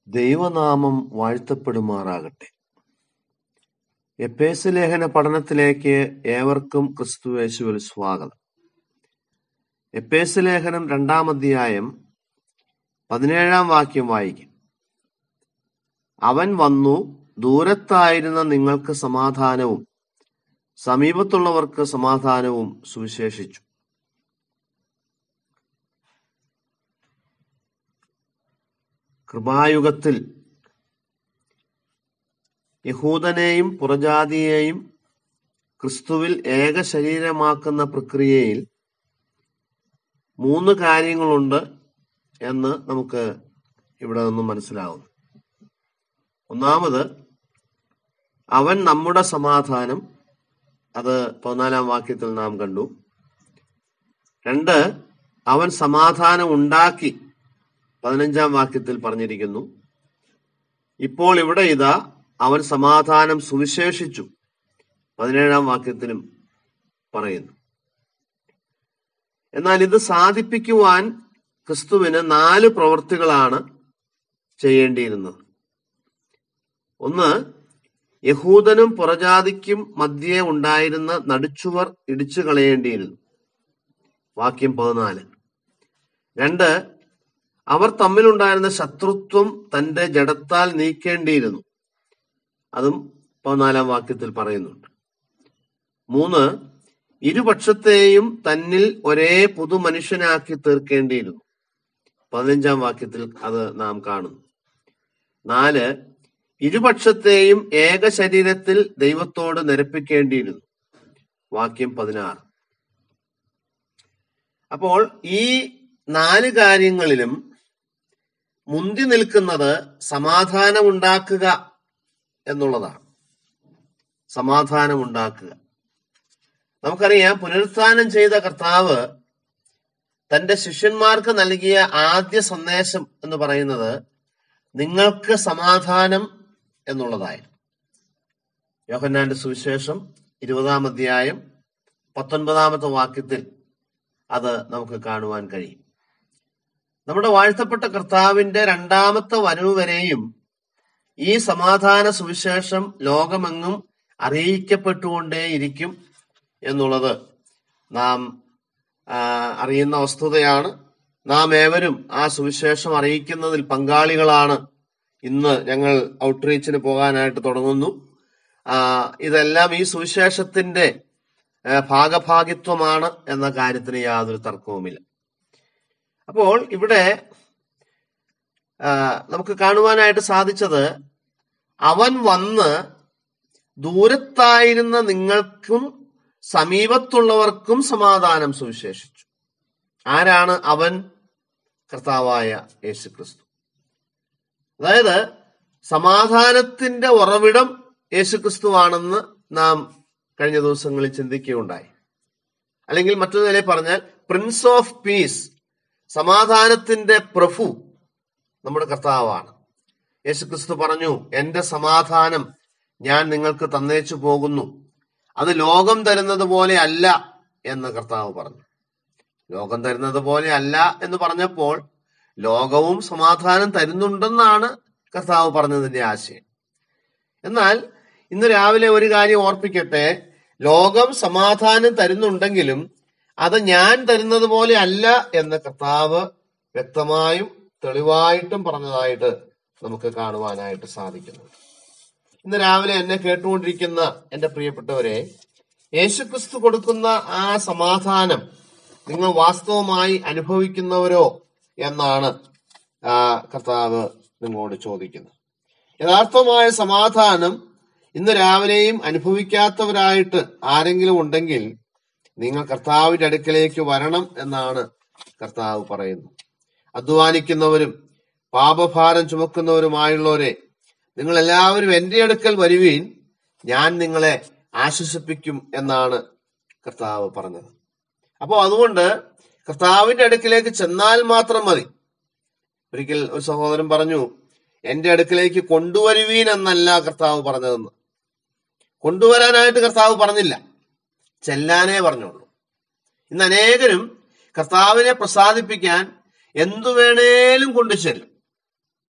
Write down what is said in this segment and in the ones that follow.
ദൈവനാമം വാഴ്ത്തപ്പെടുമാറാകട്ടെ എപ്പേസ് ലേഖന പഠനത്തിലേക്ക് ഏവർക്കും ക്രിസ്തുവേശുവിൽ സ്വാഗതം എപ്പേസ് ലേഖനം രണ്ടാം അധ്യായം പതിനേഴാം വാക്യം വായിക്കും അവൻ വന്നു ദൂരത്തായിരുന്ന നിങ്ങൾക്ക് സമാധാനവും സമീപത്തുള്ളവർക്ക് സമാധാനവും സുവിശേഷിച്ചു കൃപായുഗത്തിൽ യഹൂദനെയും പുറജാതിയെയും ക്രിസ്തുവിൽ ഏക ശരീരമാക്കുന്ന പ്രക്രിയയിൽ മൂന്ന് കാര്യങ്ങളുണ്ട് എന്ന് നമുക്ക് ഇവിടെ നിന്നും മനസ്സിലാവുന്നു ഒന്നാമത് അവൻ നമ്മുടെ സമാധാനം അത് പതിനാലാം വാക്യത്തിൽ നാം കണ്ടു രണ്ട് അവൻ സമാധാനം ഉണ്ടാക്കി പതിനഞ്ചാം വാക്യത്തിൽ പറഞ്ഞിരിക്കുന്നു ഇപ്പോൾ ഇവിടെ ഇതാ അവൻ സമാധാനം സുവിശേഷിച്ചു പതിനേഴാം വാക്യത്തിലും പറയുന്നു എന്നാൽ ഇത് സാധിപ്പിക്കുവാൻ ക്രിസ്തുവിന് നാല് പ്രവൃത്തികളാണ് ചെയ്യേണ്ടിയിരുന്നത് ഒന്ന് യഹൂദനും പുറജാതിക്കും മധ്യേ ഉണ്ടായിരുന്ന നടുച്ചുവർ ഇടിച്ചു കളയേണ്ടിയിരുന്നു വാക്യം പതിനാല് രണ്ട് അവർ തമ്മിലുണ്ടായിരുന്ന ശത്രുത്വം തന്റെ ജഡത്താൽ നീക്കേണ്ടിയിരുന്നു അതും പതിനാലാം വാക്യത്തിൽ പറയുന്നുണ്ട് മൂന്ന് ഇരുപക്ഷത്തെയും തന്നിൽ ഒരേ പുതുമനുഷ്യനാക്കി തീർക്കേണ്ടിയിരുന്നു പതിനഞ്ചാം വാക്യത്തിൽ അത് നാം കാണുന്നു നാല് ഇരുപക്ഷത്തെയും ഏക ശരീരത്തിൽ ദൈവത്തോട് നിരപ്പിക്കേണ്ടിയിരുന്നു വാക്യം പതിനാറ് അപ്പോൾ ഈ നാല് കാര്യങ്ങളിലും മുന്തി നിൽക്കുന്നത് സമാധാനം ഉണ്ടാക്കുക എന്നുള്ളതാണ് സമാധാനം ഉണ്ടാക്കുക നമുക്കറിയാം പുനരുത്ഥാനം ചെയ്ത കർത്താവ് തന്റെ ശിഷ്യന്മാർക്ക് നൽകിയ ആദ്യ സന്ദേശം എന്ന് പറയുന്നത് നിങ്ങൾക്ക് സമാധാനം എന്നുള്ളതായിരുന്നു യോഹന്നാന്റെ സുവിശേഷം ഇരുപതാം അധ്യായം പത്തൊൻപതാമത്തെ വാക്യത്തിൽ അത് നമുക്ക് കാണുവാൻ കഴിയും നമ്മുടെ വാഴ്ത്തപ്പെട്ട കർത്താവിന്റെ രണ്ടാമത്തെ വരവ് വരെയും ഈ സമാധാന സുവിശേഷം ലോകമെങ്ങും അറിയിക്കപ്പെട്ടുകൊണ്ടേയിരിക്കും എന്നുള്ളത് നാം ആ, അറിയുന്ന വസ്തുതയാണ് നാം ഏവരും ആ സുവിശേഷം അറിയിക്കുന്നതിൽ പങ്കാളികളാണ് ഇന്ന് ഞങ്ങൾ ഔട്ട്റീച്ചിന് പോകാനായിട്ട് തുടങ്ങുന്നു ആ, ഇതെല്ലാം ഈ സുവിശേഷത്തിന്റെ ആ, ഭാഗഭാഗിത്വമാണ് എന്ന കാര്യത്തിന് യാതൊരു തർക്കവുമില്ല അപ്പോൾ ഇവിടെ ആ, നമുക്ക് കാണുവാനായിട്ട് സാധിച്ചത് അവൻ വന്ന് ദൂരത്തായിരുന്ന നിങ്ങൾക്കും സമീപത്തുള്ളവർക്കും സമാധാനം സുവിശേഷിച്ചു ആരാണ് അവൻ കർത്താവായ യേശു ക്രിസ്തു അതായത് സമാധാനത്തിന്റെ ഉറവിടം യേശു ക്രിസ്തുവാണെന്ന് നാം കഴിഞ്ഞ ദിവസങ്ങളിൽ ചിന്തിക്കുകയുണ്ടായി അല്ലെങ്കിൽ മറ്റൊരു നിലയിൽ പറഞ്ഞാൽ പ്രിൻസ് ഓഫ് പീസ് സമാധാനത്തിന്റെ പ്രഭു നമ്മുടെ കർത്താവാണ് യേശു ക്രിസ്തു പറഞ്ഞു എന്റെ സമാധാനം ഞാൻ നിങ്ങൾക്ക് തന്നേച്ചു പോകുന്നു അത് ലോകം തരുന്നത് പോലെ അല്ല എന്ന് കർത്താവ് പറഞ്ഞു ലോകം തരുന്നത് പോലെ അല്ല എന്ന് പറഞ്ഞപ്പോൾ ലോകവും സമാധാനം തരുന്നുണ്ടെന്നാണ് കർത്താവ് പറഞ്ഞതിന്റെ ആശയം എന്നാൽ ഇന്ന് രാവിലെ ഒരു കാര്യം ഓർപ്പിക്കട്ടെ ലോകം സമാധാനം തരുന്നുണ്ടെങ്കിലും അത് ഞാൻ തരുന്നത് പോലെ അല്ല എന്ന് കർത്താവ് വ്യക്തമായും തെളിവായിട്ടും പറഞ്ഞതായിട്ട് നമുക്ക് കാണുവാനായിട്ട് സാധിക്കുന്നു ഇന്ന് രാവിലെ എന്നെ കേട്ടുകൊണ്ടിരിക്കുന്ന എന്റെ പ്രിയപ്പെട്ടവരെ യേശുക്രിസ്തു കൊടുക്കുന്ന ആ സമാധാനം നിങ്ങൾ വാസ്തവമായി അനുഭവിക്കുന്നവരോ എന്നാണ് ആ കർത്താവ് നിങ്ങളോട് ചോദിക്കുന്നത് യഥാർത്ഥമായ സമാധാനം ഇന്ന് രാവിലെയും അനുഭവിക്കാത്തവരായിട്ട് ആരെങ്കിലും ഉണ്ടെങ്കിൽ നിങ്ങൾ കർത്താവിന്റെ അടുക്കലേക്ക് വരണം എന്നാണ് കർത്താവ് പറയുന്നത് അധ്വാനിക്കുന്നവരും പാപഭാരം ചുമക്കുന്നവരുമായുള്ളവരെ നിങ്ങൾ എല്ലാവരും എന്റെ അടുക്കൽ വരുവീൻ ഞാൻ നിങ്ങളെ ആശ്വസിപ്പിക്കും എന്നാണ് കർത്താവ് പറഞ്ഞത് അപ്പോൾ അതുകൊണ്ട് കർത്താവിന്റെ അടുക്കിലേക്ക് ചെന്നാൽ മാത്രം മതി ഒരിക്കൽ ഒരു സഹോദരൻ പറഞ്ഞു എന്റെ അടുക്കിലേക്ക് കൊണ്ടുവരുവീൻ എന്നല്ല കർത്താവ് പറഞ്ഞതെന്ന് കൊണ്ടുവരാനായിട്ട് കർത്താവ് പറഞ്ഞില്ല ചെല്ലാനേ പറഞ്ഞുള്ളൂ ഇന്ന് അനേകരും കർത്താവിനെ പ്രസാദിപ്പിക്കാൻ എന്തു വേണേലും കൊണ്ടു ചെല്ലും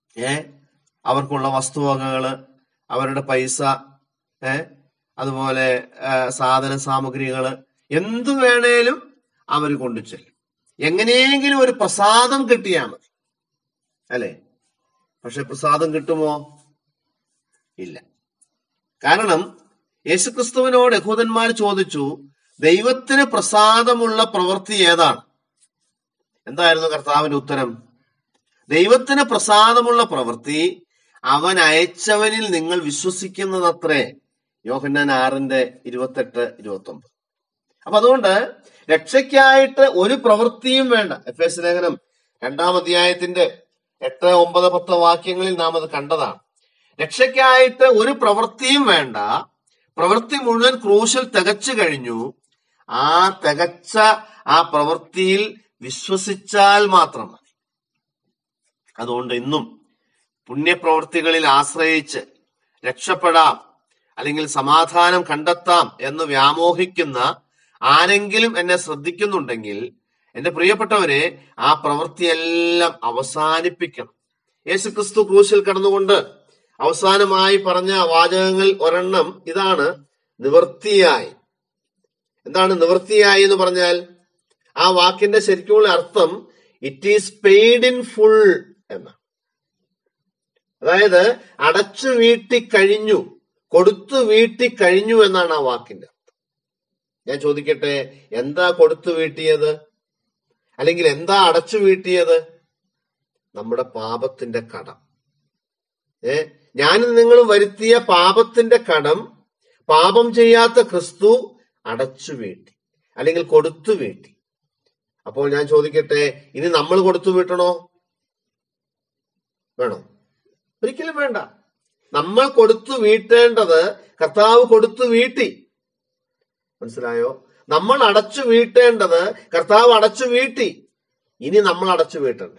ഏ അവർക്കുള്ള വസ്തുവകകള് അവരുടെ പൈസ ഏ അതുപോലെ ആ, സാധന സാമഗ്രികള് എന്തു വേണേലും അവർ കൊണ്ടു ചെല്ലും എങ്ങനെയെങ്കിലും ഒരു പ്രസാദം കിട്ടിയാൽ മതി അല്ലെ പക്ഷെ പ്രസാദം കിട്ടുമോ ഇല്ല കാരണം യേശുക്രിസ്തുവിനോട് യഹൂദന്മാർ ചോദിച്ചു ദൈവത്തിന് പ്രസാദമുള്ള പ്രവൃത്തി ഏതാണ് എന്തായിരുന്നു കർത്താവിന്റെ ഉത്തരം ദൈവത്തിന് പ്രസാദമുള്ള പ്രവൃത്തി അവൻ അയച്ചവനിൽ നിങ്ങൾ വിശ്വസിക്കുന്നതത്രേ യോഹന്നാൻ ആറിന്റെ ഇരുപത്തെട്ട് ഇരുപത്തി ഒമ്പത് അപ്പൊ അതുകൊണ്ട് രക്ഷയ്ക്കായിട്ട് ഒരു പ്രവൃത്തിയും വേണ്ട എഫ് എസ് ലേഖനം രണ്ടാം അധ്യായത്തിന്റെ എട്ട് ഒമ്പത് പത്ത് വാക്യങ്ങളിൽ നാം അത് കണ്ടതാണ് രക്ഷയ്ക്കായിട്ട് ഒരു പ്രവൃത്തിയും വേണ്ട പ്രവൃത്തി മുഴുവൻ ക്രൂശിൽ തികച്ചു കഴിഞ്ഞു ആ തികച്ച ആ പ്രവൃത്തിയിൽ വിശ്വസിച്ചാൽ മാത്രം മതി അതുകൊണ്ട് ഇന്നും പുണ്യപ്രവൃത്തികളിൽ ആശ്രയിച്ച് രക്ഷപ്പെടാം അല്ലെങ്കിൽ സമാധാനം കണ്ടെത്താം എന്ന് വ്യാമോഹിക്കുന്ന ആരെങ്കിലും എന്നെ ശ്രദ്ധിക്കുന്നുണ്ടെങ്കിൽ എന്റെ പ്രിയപ്പെട്ടവരെ ആ പ്രവൃത്തിയെല്ലാം അവസാനിപ്പിക്കണം യേശുക്രിസ്തു ക്രൂശിൽ കടന്നുകൊണ്ട് അവസാനമായി പറഞ്ഞ വാചകങ്ങൾ ഒരെണ്ണം ഇതാണ് നിവൃത്തിയായി എന്താണ് നിവൃത്തിയായി എന്ന് പറഞ്ഞാൽ ആ വാക്കിന്റെ ശരിക്കുമുള്ള അർത്ഥം it is paid in full എന്നാണ് അതായത് അടച്ചു വീട്ടി കഴിഞ്ഞു കൊടുത്തു വീട്ടി കഴിഞ്ഞു എന്നാണ് ആ വാക്കിന്റെ അർത്ഥം ഞാൻ ചോദിക്കട്ടെ എന്താ കൊടുത്തു വീട്ടിയത് അല്ലെങ്കിൽ എന്താ അടച്ചു വീട്ടിയത് നമ്മുടെ പാപത്തിന്റെ കടം ഏ ഞാനും നിങ്ങളും വരുത്തിയ പാപത്തിന്റെ കടം പാപം ചെയ്യാത്ത ക്രിസ്തു അടച്ചു വീട്ടി അല്ലെങ്കിൽ കൊടുത്തു വീട്ടി അപ്പോൾ ഞാൻ ചോദിക്കട്ടെ ഇനി നമ്മൾ കൊടുത്തു വീട്ടണോ വേണോ ഒരിക്കലും വേണ്ട നമ്മൾ കൊടുത്തു വീട്ടേണ്ടത് കർത്താവ് കൊടുത്തു വീട്ടി മനസ്സിലായോ നമ്മൾ അടച്ചു വീട്ടേണ്ടത് കർത്താവ് അടച്ചു വീട്ടി ഇനി നമ്മൾ അടച്ചു വീട്ടണ്ട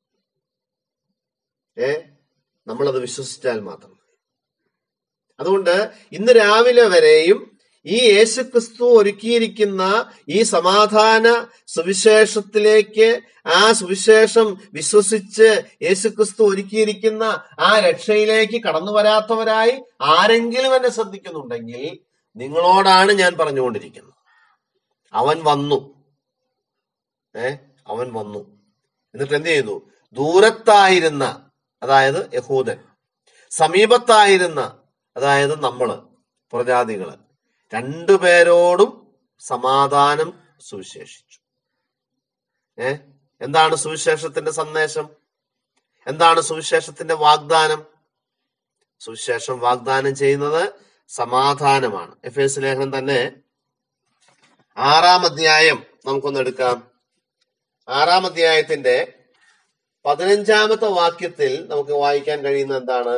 ഏ നമ്മളത് വിശ്വസിച്ചാൽ മാത്രം മതി അതുകൊണ്ട് ഇന്ന് രാവിലെ വരെയും ഈ യേശുക്രിസ്തു ഒരുക്കിയിരിക്കുന്ന ഈ സമാധാന സുവിശേഷത്തിലേക്ക് ആ സുവിശേഷം വിശ്വസിച്ച് യേശുക്രിസ്തു ഒരുക്കിയിരിക്കുന്ന ആ രക്ഷയിലേക്ക് കടന്നു വരാത്തവരായി ആരെങ്കിലും എന്നെ ശ്രദ്ധിക്കുന്നുണ്ടെങ്കിൽ നിങ്ങളോടാണ് ഞാൻ പറഞ്ഞുകൊണ്ടിരിക്കുന്നത് അവൻ വന്നു ഏ അവൻ വന്നു എന്നിട്ട് എന്ത് ചെയ്തു ദൂരത്തായിരുന്ന അതായത് യഹൂദൻ സമീപത്തായിരുന്ന അതായത് നമ്മള് പ്രജാതികള് രണ്ടുപേരോടും സമാധാനം സുവിശേഷിച്ചു ഏ എന്താണ് സുവിശേഷത്തിന്റെ സന്ദേശം എന്താണ് സുവിശേഷത്തിന്റെ വാഗ്ദാനം സുവിശേഷം വാഗ്ദാനം ചെയ്യുന്നത് സമാധാനമാണ് എഫ് എസ് ലേഖനം തന്നെ ആറാം അധ്യായം നമുക്കൊന്ന് എടുക്കാം ആറാം അധ്യായത്തിന്റെ പതിനഞ്ചാമത്തെ വാക്യത്തിൽ നമുക്ക് വായിക്കാൻ കഴിയുന്ന എന്താണ്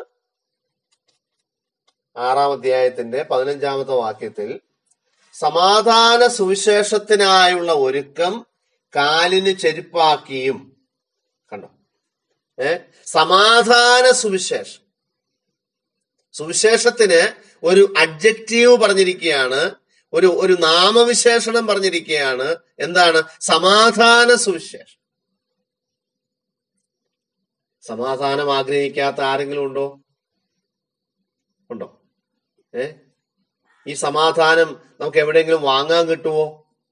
ആറാം അധ്യായത്തിന്റെ പതിനഞ്ചാമത്തെ വാക്യത്തിൽ സമാധാന സുവിശേഷത്തിനായുള്ള ഒരുക്കം കാലിന് ചെരുപ്പാക്കിയും കണ്ടോ ഏ സമാധാന സുവിശേഷം സുവിശേഷത്തിന് ഒരു അഡ്ജക്റ്റീവ് പറഞ്ഞിരിക്കുകയാണ് ഒരു ഒരു നാമവിശേഷണം പറഞ്ഞിരിക്കുകയാണ് എന്താണ് സമാധാന സുവിശേഷം സമാധാനം ആഗ്രഹിക്കാത്ത ആരെങ്കിലും ഉണ്ടോ ഉണ്ടോ ഏ ഈ സമാധാനം നമുക്ക് എവിടെയെങ്കിലും വാങ്ങാൻ കിട്ടുമോ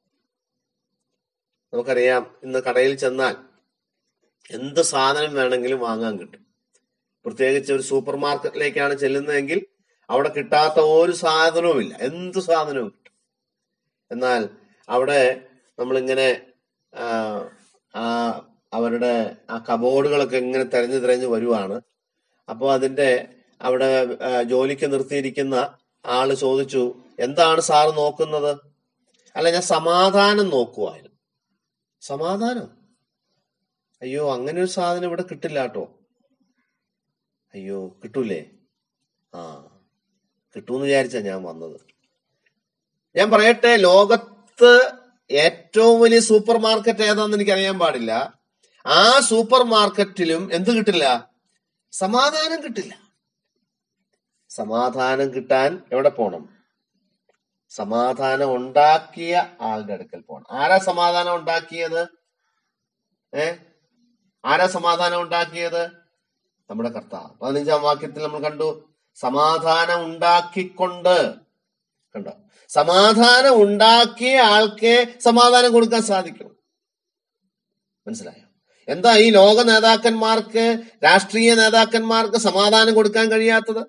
നമുക്കറിയാം ഇന്ന് കടയിൽ ചെന്നാൽ എന്ത് സാധനം വേണമെങ്കിലും വാങ്ങാൻ കിട്ടും പ്രത്യേകിച്ച് ഒരു സൂപ്പർ മാർക്കറ്റിലേക്കാണ് ചെല്ലുന്നതെങ്കിൽ അവിടെ കിട്ടാത്ത ഒരു സാധനവും ഇല്ല എന്ത് സാധനവും കിട്ടും എന്നാൽ അവിടെ നമ്മളിങ്ങനെ ആ, ആ അവരുടെ ആ കബോർഡുകളൊക്കെ ഇങ്ങനെ തെരഞ്ഞു തെരഞ്ഞു വരുവാണ് അപ്പോൾ അതിന്റെ അവിടെ ആ, ജോലിക്ക് നിർത്തിയിരിക്കുന്ന ആള് ചോദിച്ചു എന്താണ് സാറ് നോക്കുന്നത് അല്ല ഞാൻ സമാധാനം നോക്കുവായിരുന്നു സമാധാനം അയ്യോ അങ്ങനെ ഒരു സാധനം ഇവിടെ കിട്ടില്ല കേട്ടോ അയ്യോ കിട്ടൂലേ ആ കിട്ടൂന്ന് വിചാരിച്ചാ ഞാൻ വന്നത് ഞാൻ പറയട്ടെ ലോകത്ത് ഏറ്റവും വലിയ സൂപ്പർ മാർക്കറ്റ് ഏതാന്ന് എനിക്ക് അറിയാൻ പാടില്ല ആ സൂപ്പർ മാർക്കറ്റിലും എന്ത് കിട്ടില്ല സമാധാനം കിട്ടില്ല സമാധാനം കിട്ടാൻ എവിടെ പോണം സമാധാനം ഉണ്ടാക്കിയ ആളുടെ അടുക്കൽ പോണം ആരാ സമാധാനം ഉണ്ടാക്കിയത് ഏ ആരാ സമാധാനം ഉണ്ടാക്കിയത് നമ്മുടെ കർത്താവ് പതിനഞ്ചാം വാക്യത്തിൽ നമ്മൾ കണ്ടു സമാധാനം ഉണ്ടാക്കിക്കൊണ്ട് കണ്ടോ സമാധാനം ഉണ്ടാക്കിയ ആൾക്കേ സമാധാനം കൊടുക്കാൻ സാധിക്കും മനസ്സിലായോ എന്താ ഈ ലോക നേതാക്കന്മാർക്ക് രാഷ്ട്രീയ നേതാക്കന്മാർക്ക് സമാധാനം കൊടുക്കാൻ കഴിയാത്തത്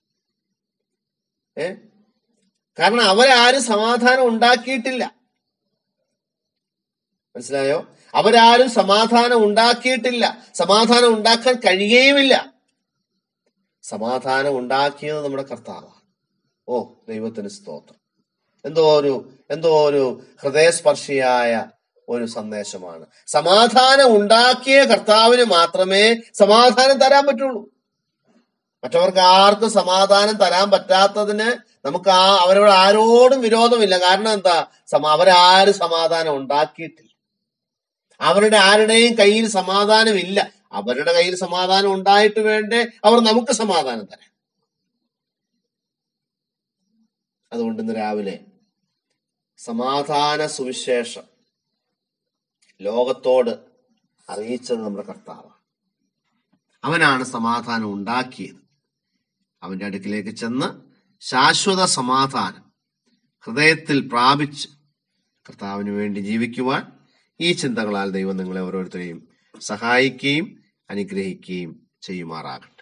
ഏ കാരണം അവരാരും സമാധാനം ഉണ്ടാക്കിയിട്ടില്ല മനസ്സിലായോ അവരാരും സമാധാനം ഉണ്ടാക്കിയിട്ടില്ല സമാധാനം ഉണ്ടാക്കാൻ കഴിയുകയുമില്ല സമാധാനം ഉണ്ടാക്കിയത് നമ്മുടെ കർത്താവാണ് ഓ ദൈവത്തിന് സ്തോത്രം എന്തോ ഒരു എന്തോ ഒരു ഹൃദയസ്പർശിയായ ഒരു സന്ദേശമാണ് സമാധാനം ഉണ്ടാക്കിയ കർത്താവിന് മാത്രമേ സമാധാനം തരാൻ പറ്റുള്ളൂ മറ്റവർക്ക് ആർക്കും സമാധാനം തരാൻ പറ്റാത്തതിന് നമുക്ക് ആ അവരോട് ആരോടും വിരോധമില്ല കാരണം എന്താ സമ- അവരാരും സമാധാനം ഉണ്ടാക്കിയിട്ടില്ല അവരുടെ ആരുടെയും കയ്യിൽ സമാധാനമില്ല അവരുടെ കയ്യിൽ സമാധാനം ഉണ്ടായിട്ട് വേണ്ടേ അവർ നമുക്ക് സമാധാനം തരാൻ അതുകൊണ്ട് ഇന്ന് രാവിലെ സമാധാന സുവിശേഷം ലോകത്തോട് അറിയിച്ചത് നമ്മുടെ കർത്താവാണ് അവനാണ് സമാധാനം ഉണ്ടാക്കിയത് അവന്റെ അടുക്കിലേക്ക് ചെന്ന് ശാശ്വത സമാധാനം ഹൃദയത്തിൽ പ്രാപിച്ച് കർത്താവിന് വേണ്ടി ജീവിക്കുവാൻ ഈ ചിന്തകളാൽ ദൈവം നിങ്ങളെ ഓരോരുത്തരെയും സഹായിക്കുകയും അനുഗ്രഹിക്കുകയും ചെയ്യുമാറാകട്ടെ